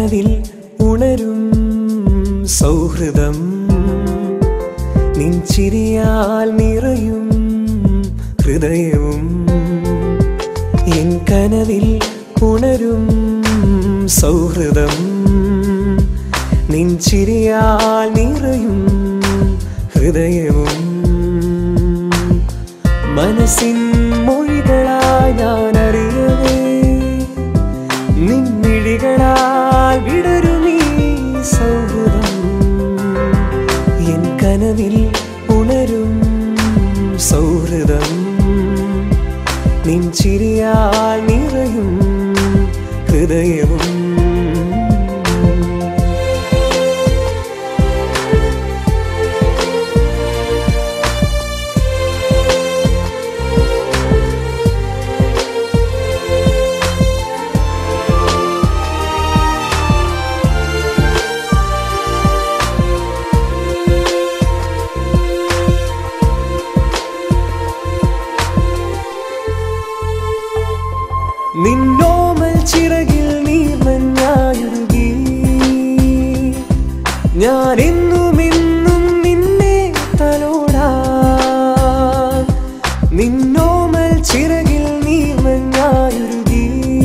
കനവിൽ ഉണരും സൗഹൃദം നിൻ ചിരിയാൽ നിറയും ഹൃദയവും എൻ കനവിൽ ഉണരും സൗഹൃദം നിൻ ചിരിയാൽ നിറയും ഹൃദയവും മനസ്സിൻ മൊഴികളായി ഞാൻ അറിയവേ നിൻമിഴികളാൽ വിടരുമീ സൗഹൃദം എൻ കനവിൽ ഉണരും സൗഹൃദം നിൻ ചിരിയാൽ നിറയും ഹൃദയവും നിന്നോമൽ ചിറകിൽ നീർമഞ്ഞായൊരുകി ഞാൻ എന്നും എന്നും നിന്നെ തലോടാ നിന്നോമൽ ചിറകിൽ നീർമഞ്ഞായൊരുകി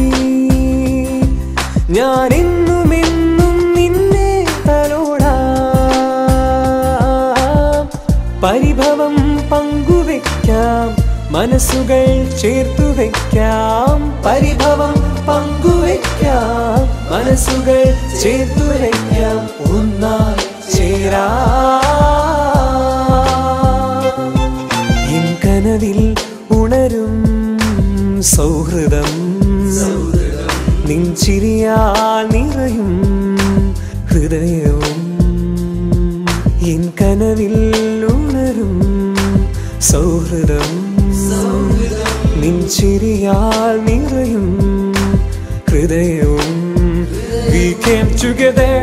ഞാൻ എന്നും എന്നും നിന്നെ തലോടാ പരിഭവം പങ്കുവെക്കാം മനസ്സുകൾ ചേർത്തു വെക്കാം പരിഭവം പങ്കുവെക്കാം മനസ്സുകൾ ചേർത്തു വെക്കാം ഒന്നായി ചേരാ എൻ കനവിൽ ഉണരും സൗഹൃദം നിൻ ചിരിയാൽ നിറയും ഹൃദയവും എൻ കനവിൽ ഉണരും സൗഹൃദം നിൻ ചിരിയാൽ നിറയും ഹൃദയവും We came together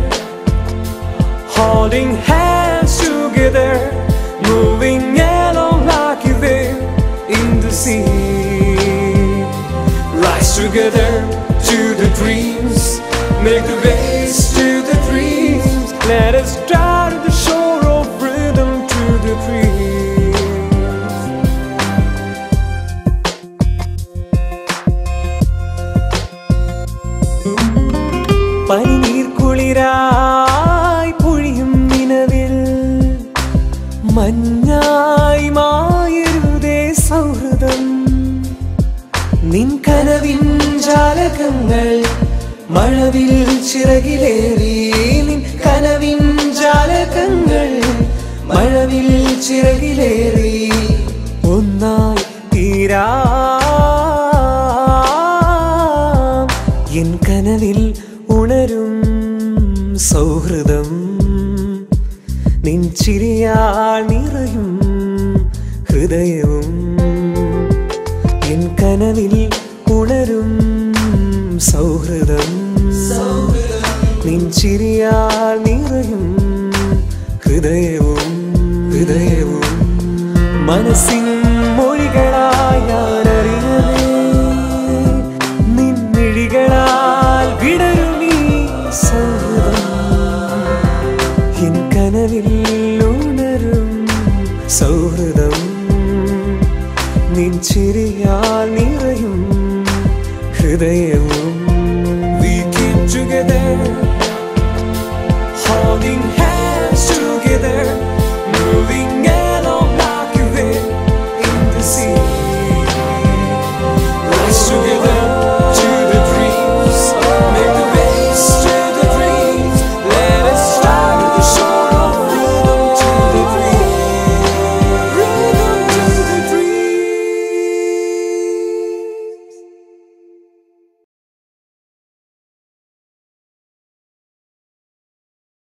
holding hands together moving along like a wave in the sea rise together to the dreams make the ways to the dreams let us drive to the shore of freedom to the trees പനിനീർ കുളിരായി പൊഴിയും നിലവിൽ മഞ്ഞായി മായരുതേ സൗഹൃദം നിൻ കനവിൻ ജാലകങ്ങൾ മഴവിൽ ചിറകിലേറി നിൻ കനവിൻ ജാലകങ്ങൾ മഴവിൽ ചിറകിലേറി ഒന്നായി തീരാ N കനവിൽ ഉണരും സൗഹൃദം നിൻ ചിരിയാൽ നിറയും ഹൃദയവും എൻ കനവിൽ ഉണരും സൗഹൃദം നിൻ ചിരിയാൽ നിറയും ഹൃദയവും ഹൃദയവും മനസ്സിൻ മൊഴികളായി ഞാൻ അറിയവേ നിൻമിഴികളാൽ വിടരുമീ സൗഹൃദം എൻ കനവിൽ ഉണരും സൗഹൃദം നിൻ ചിരിയാൽ നിറയും ഹൃദയവും